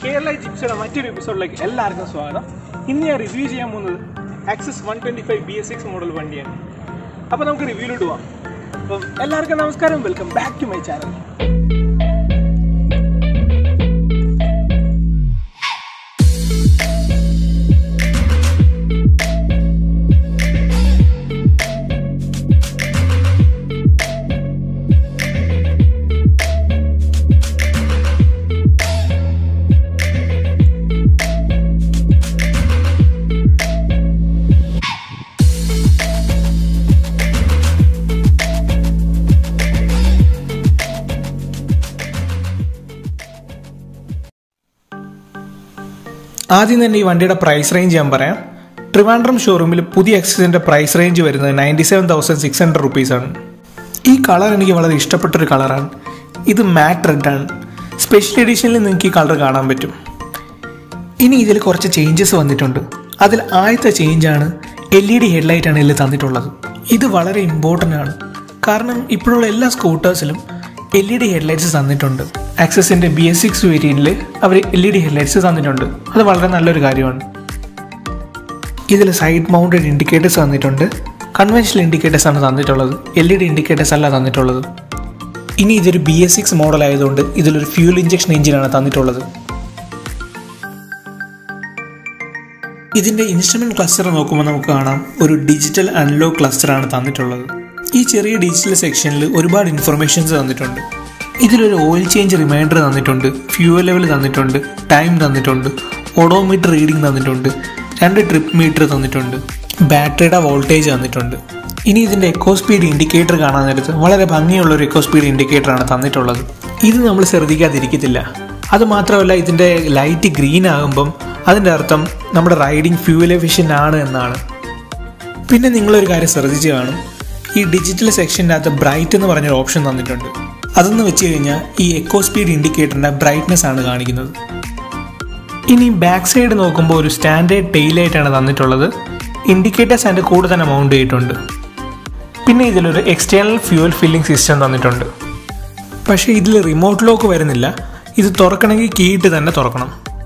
കേരള ജിപ്സിയുടെ മറ്റൊരു എപ്പിസോഡിലേക്ക് എല്ലാവർക്കും സ്വാഗതം ഇന്ന് ഞാൻ റിവ്യൂ ചെയ്യാൻ പോകുന്നത് Access one twenty five B S six model വണ്ടിയാണ് അപ്പോൾ നമുക്ക് റിവ്യൂലോട്ട് പോവാം അപ്പം എല്ലാവർക്കും നമസ്കാരം welcome back to my channel ആദ്യം തന്നെ ഈ വണ്ടിയുടെ പ്രൈസ് റേഞ്ച് ഞാൻ പറയാം ട്രിവാൻഡ്രം ഷോറൂമിൽ പുതിയ എക്സസിൻ്റെ പ്രൈസ് റേഞ്ച് വരുന്നത് ninety seven thousand six hundred റുപ്പീസാണ് ഈ കളർ എനിക്ക് വളരെ ഇഷ്ടപ്പെട്ടൊരു കളറാണ് ഇത് മാറ്റ് റെഡാണ് സ്പെഷ്യൽ എഡിഷനിൽ നിങ്ങൾക്ക് ഈ കളർ കാണാൻ പറ്റും ഇനി ഇതിൽ കുറച്ച് ചേഞ്ചസ് വന്നിട്ടുണ്ട് അതിൽ ആദ്യത്തെ ചേഞ്ചാണ് എൽ ഇ ഡി ഹെഡ്ലൈറ്റാണ് ഇതിൽ തന്നിട്ടുള്ളത് ഇത് വളരെ ഇമ്പോർട്ടൻ്റ് ആണ് കാരണം ഇപ്പോഴുള്ള എല്ലാ സ്കൂട്ടേഴ്സിലും എൽ ഇ ഡി ഹെഡ്ലൈറ്റ്സ് തന്നിട്ടുണ്ട് ആക്സസിൻ്റെ ബി എസ് സിക്സ് വേരിയൻറ്റിൽ അവർ എൽ ഇ ഡി ഹെഡ്ലൈറ്റ്സ് തന്നിട്ടുണ്ട് അത് വളരെ നല്ലൊരു കാര്യമാണ് ഇതിൽ സൈഡ് മൗണ്ടഡ് ഇൻഡിക്കേറ്റേഴ്സ് തന്നിട്ടുണ്ട് കൺവെൻഷണൽ ഇൻഡിക്കേറ്റേഴ്സ് ആണ് തന്നിട്ടുള്ളത് എൽ ഇ ഡി ഇൻഡിക്കേറ്റേഴ്സ് അല്ല തന്നിട്ടുള്ളത് ഇനി ഇതൊരു ബി എസ് സിക്സ് മോഡൽ ആയതുകൊണ്ട് ഇതിലൊരു ഫ്യൂൽ ഇഞ്ചക്ഷൻ എഞ്ചിനാണ് തന്നിട്ടുള്ളത് ഇതിന്റെ ഇൻസ്ട്രുമെന്റ് ക്ലസ്റ്റർ നോക്കുമ്പോൾ നമുക്ക് കാണാം ഒരു ഡിജിറ്റൽ അൺലോക്ക് ക്ലസ്റ്റർ ആണ് തന്നിട്ടുള്ളത് ഈ ചെറിയ ഡിജിറ്റൽ സെക്ഷനിൽ ഒരുപാട് ഇൻഫർമേഷൻസ് തന്നിട്ടുണ്ട് ഇതിലൊരു ഓയിൽ ചേഞ്ച് റിമൈൻഡർ തന്നിട്ടുണ്ട് ഫ്യൂവൽ ലെവൽ തന്നിട്ടുണ്ട് ടൈം തന്നിട്ടുണ്ട് ഓഡോമീറ്റർ റീഡിംഗ് തന്നിട്ടുണ്ട് രണ്ട് ട്രിപ്പ് മീറ്റർ തന്നിട്ടുണ്ട് ബാറ്ററിയുടെ വോൾട്ടേജ് തന്നിട്ടുണ്ട് ഇനി ഇതിന്റെ എക്കോ സ്പീഡ് ഇൻഡിക്കേറ്റർ കാണാൻ നേരത്ത് വളരെ ഭംഗിയുള്ള ഒരു എക്കോ സ്പീഡ് ഇൻഡിക്കേറ്റർ ആണ് തന്നിട്ടുള്ളത് ഇത് നമ്മൾ ശ്രദ്ധിക്കാതിരിക്കത്തില്ല അത് മാത്രമല്ല ഇതിന്റെ ലൈറ്റ് ഗ്രീൻ ആകുമ്പം അതിൻ്റെ അർത്ഥം നമ്മുടെ റൈഡിങ് ഫ്യൂവൽ എഫിഷ്യൻ്റ് ആണ് എന്നാണ് പിന്നെ നിങ്ങളൊരു കാര്യം ശ്രദ്ധിച്ചു കാണും ഈ ഡിജിറ്റൽ സെക്ഷൻ്റെ അകത്ത് ബ്രൈറ്റ് എന്ന് പറഞ്ഞൊരു ഓപ്ഷൻ തന്നിട്ടുണ്ട് അതെന്ന് വെച്ച് കഴിഞ്ഞാൽ ഈ എക്കോ സ്പീഡ് ഇൻഡിക്കേറ്ററിൻ്റെ ബ്രൈറ്റ്നെസ് ആണ് കാണിക്കുന്നത് ഇനി ബാക്ക് സൈഡ് നോക്കുമ്പോൾ ഒരു സ്റ്റാൻഡേർഡ് ടെയിലൈറ്റാണ് തന്നിട്ടുള്ളത് ഇൻഡിക്കേറ്റേഴ്സ് അതിൻ്റെ കൂടെ തന്നെ മൗണ്ട് ചെയ്തിട്ടുണ്ട് പിന്നെ ഇതിലൊരു എക്സ്റ്റേണൽ ഫ്യൂവൽ ഫില്ലിംഗ് സിസ്റ്റം തന്നിട്ടുണ്ട് പക്ഷേ ഇതിൽ റിമോട്ട് ലോക്ക് വരുന്നില്ല ഇത് തുറക്കണമെങ്കിൽ കീയിട്ട് തന്നെ തുറക്കണം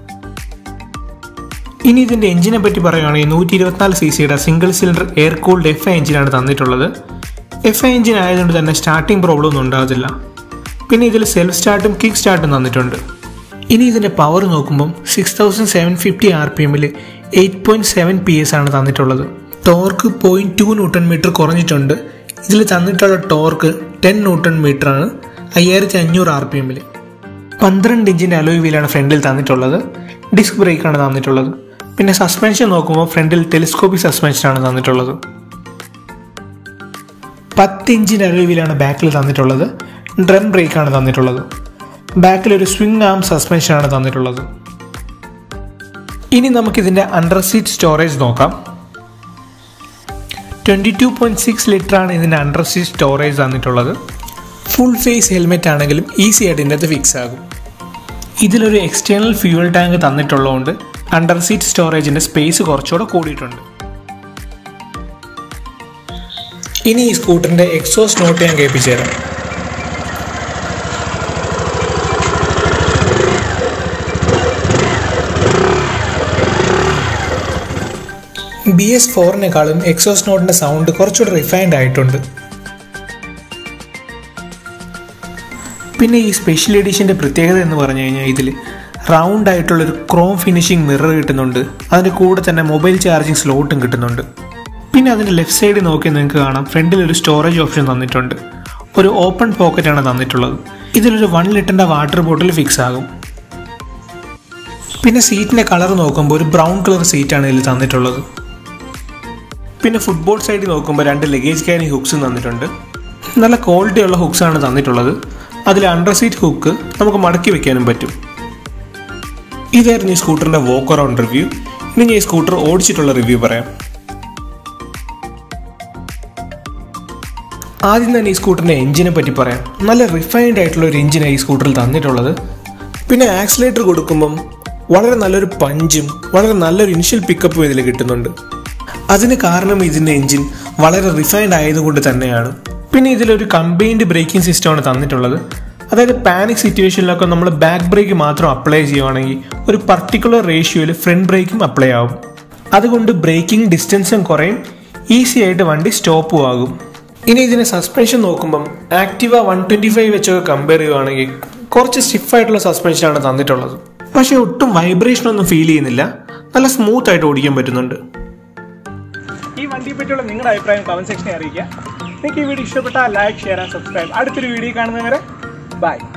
ഇനി ഇതിന്റെ എഞ്ചിനെ പറ്റി പറയുകയാണെങ്കിൽ നൂറ്റി ഇരുപത്തിനാല് സി സിയുടെ single cylinder air cooled F I എഞ്ചിനാണ് തന്നിട്ടുള്ളത് എഫ് ഐ എഞ്ചിൻ ആയതുകൊണ്ട് തന്നെ സ്റ്റാർട്ടിംഗ് പ്രോബ്ലം ഒന്നും ഉണ്ടാകത്തില്ല പിന്നെ ഇതിൽ സെൽഫ് സ്റ്റാർട്ടും കിക്ക് സ്റ്റാർട്ടും തന്നിട്ടുണ്ട് ഇനി ഇതിന്റെ പവർ നോക്കുമ്പം six thousand seven fifty R P എമ്മിൽ eight point seven P S ആണ് തന്നിട്ടുള്ളത് torque point two newton metre കുറഞ്ഞിട്ടുണ്ട് ഇതിൽ തന്നിട്ടുള്ള ടോർക്ക് ടെൻ ന്യൂട്ടൺ മീറ്റർ ആണ് അയ്യായിരത്തി അഞ്ഞൂറ് ആർ പി എമ്മിൽ പന്ത്രണ്ട് ഇഞ്ചിന്റെ അലോയ് വീലാണ് ഫ്രണ്ടിൽ തന്നിട്ടുള്ളത് ഡിസ്ക് ബ്രേക്കാണ് തന്നിട്ടുള്ളത് പിന്നെ സസ്പെൻഷൻ നോക്കുമ്പോൾ ഫ്രണ്ടിൽ ടെലിസ്കോപ്പിക് സസ്പെൻഷനാണ് തന്നിട്ടുള്ളത് പത്ത് ഇഞ്ചിൻ്റെ അലോയിലാണ് ബാക്കിൽ തന്നിട്ടുള്ളത് ഡ്രം ബ്രേക്കാണ് തന്നിട്ടുള്ളത് ബാക്കിൽ ഒരു സ്വിംഗ് ആം സസ്പെൻഷനാണ് തന്നിട്ടുള്ളത് ഇനി നമുക്കിതിൻ്റെ അണ്ടർ സീറ്റ് സ്റ്റോറേജ് നോക്കാം twenty two point six litre ആണ് ഇതിൻ്റെ അണ്ടർ സീറ്റ് സ്റ്റോറേജ് തന്നിട്ടുള്ളത് ഫുൾ ഫേസ് ഹെൽമെറ്റ് ആണെങ്കിലും ഈസി ആയിട്ട് ഇതിൻ്റെ അത് ഫിക്സ് ആകും ഇതിലൊരു എക്സ്റ്റേണൽ ഫ്യൂവൽ ടാങ്ക് തന്നിട്ടുള്ളതുകൊണ്ട് അണ്ടർ സീറ്റ് സ്റ്റോറേജിന്റെ സ്പേസ് കുറച്ചുകൂടെ കൂടിയിട്ടുണ്ട് ഇനി ഈ സ്കൂട്ടറിന്റെ എക്സോസ് നോട്ട് ഞാൻ കേൾപ്പിച്ചു തരാം ബി എസ് ഫോറിനേക്കാളും എക്സോസ് നോട്ടിന്റെ സൗണ്ട് കുറച്ചുകൂടെ റിഫൈൻഡ് ആയിട്ടുണ്ട് പിന്നെ ഈ സ്പെഷ്യൽ എഡിഷൻ്റെ പ്രത്യേകത എന്ന് പറഞ്ഞു കഴിഞ്ഞാൽ ഇതിൽ റൗണ്ട് ആയിട്ടുള്ളൊരു ക്രോം ഫിനിഷിംഗ് മിറർ കിട്ടുന്നുണ്ട് അതിൻ്റെ കൂടെ തന്നെ മൊബൈൽ ചാർജിങ് സ്ലോട്ടും കിട്ടുന്നുണ്ട് പിന്നെ അതിൻ്റെ ലെഫ്റ്റ് സൈഡിൽ നോക്കി നിങ്ങൾക്ക് കാണാം ഫ്രണ്ടിൽ ഒരു സ്റ്റോറേജ് ഓപ്ഷൻ തന്നിട്ടുണ്ട് ഒരു ഓപ്പൺ പോക്കറ്റാണ് തന്നിട്ടുള്ളത് ഇതിലൊരു വൺ ലിറ്ററിൻ്റെ വാട്ടർ ബോട്ടിൽ ഫിക്സ് ആകും പിന്നെ സീറ്റിൻ്റെ കളർ നോക്കുമ്പോൾ ഒരു ബ്രൗൺ കളർ സീറ്റാണ് ഇതിൽ തന്നിട്ടുള്ളത് പിന്നെ ഫുട്ബോൾ സൈഡിൽ നോക്കുമ്പോൾ രണ്ട് ലഗേജ് ക്യാരിങ് ഹുക്സും തന്നിട്ടുണ്ട് നല്ല ക്വാളിറ്റി ഉള്ള ഹുക്സാണ് തന്നിട്ടുള്ളത് അതിൽ അണ്ടർ സീറ്റ് ഹുക്ക് നമുക്ക് മടക്കി വെക്കാനും പറ്റും ഇതായിരുന്നു ഈ സ്കൂട്ടറിന്റെ വോക്ക് അറൗണ്ട് റിവ്യൂ ഇനി ഞാൻ ഈ സ്കൂട്ടർ ഓടിച്ചിട്ടുള്ള റിവ്യൂ പറയാം ആദ്യം തന്നെ ഈ സ്കൂട്ടറിന്റെ എഞ്ചിനെ പറ്റി പറയാം നല്ല റിഫൈൻഡ് ആയിട്ടുള്ള ഒരു എഞ്ചിനാണ് ഈ സ്കൂട്ടറിൽ തന്നിട്ടുള്ളത് പിന്നെ ആക്സിലേറ്റർ കൊടുക്കുമ്പം വളരെ നല്ലൊരു പഞ്ചും വളരെ നല്ലൊരു ഇനിഷ്യൽ പിക്കപ്പും ഇതിൽ കിട്ടുന്നുണ്ട് അതിന് കാരണം ഇതിന്റെ എഞ്ചിൻ വളരെ റിഫൈൻഡ് ആയതുകൊണ്ട് തന്നെയാണ് പിന്നെ ഇതിലൊരു കമ്പൈൻഡ് ബ്രേക്കിംഗ് സിസ്റ്റമാണ് തന്നിട്ടുള്ളത് അതായത് പാനിക് സിറ്റുവേഷനിലൊക്കെ നമ്മൾ ബാക്ക് ബ്രേക്ക് മാത്രം അപ്ലൈ ചെയ്യുവാണെങ്കിൽ ഒരു പർട്ടിക്കുലർ റേഷ്യോയിൽ ഫ്രണ്ട് ബ്രേക്കും അപ്ലൈ ആവും അതുകൊണ്ട് ബ്രേക്കിംഗ് ഡിസ്റ്റൻസും കുറയും ഈസി ആയിട്ട് വണ്ടി സ്റ്റോപ്പും ആകും ഇനി ഇതിന് സസ്പെൻഷൻ നോക്കുമ്പം ആക്റ്റീവ വൺ ട്വൻറ്റി ഫൈവ് വെച്ചൊക്കെ കമ്പയർ ചെയ്യുവാണെങ്കിൽ കുറച്ച് സ്റ്റിഫ് ആയിട്ടുള്ള സസ്പെൻഷനാണ് തന്നിട്ടുള്ളത് പക്ഷേ ഒട്ടും വൈബ്രേഷൻ ഒന്നും ഫീൽ ചെയ്യുന്നില്ല നല്ല സ്മൂത്ത് ആയിട്ട് ഓടിക്കാൻ പറ്റുന്നുണ്ട് ഈ വണ്ടിയെ പറ്റിയുള്ള നിങ്ങളുടെ അഭിപ്രായം കമന്റ് സെക്ഷനിൽ അറിയിക്കുക നിങ്ങൾക്ക് ഈ വീഡിയോ ഇഷ്ടപ്പെട്ടാൽ ലൈക്ക് ഷെയർ ആൻഡ് സബ്സ്ക്രൈബ് അടുത്തൊരു വീഡിയോ കാണുന്നവരെ ബൈ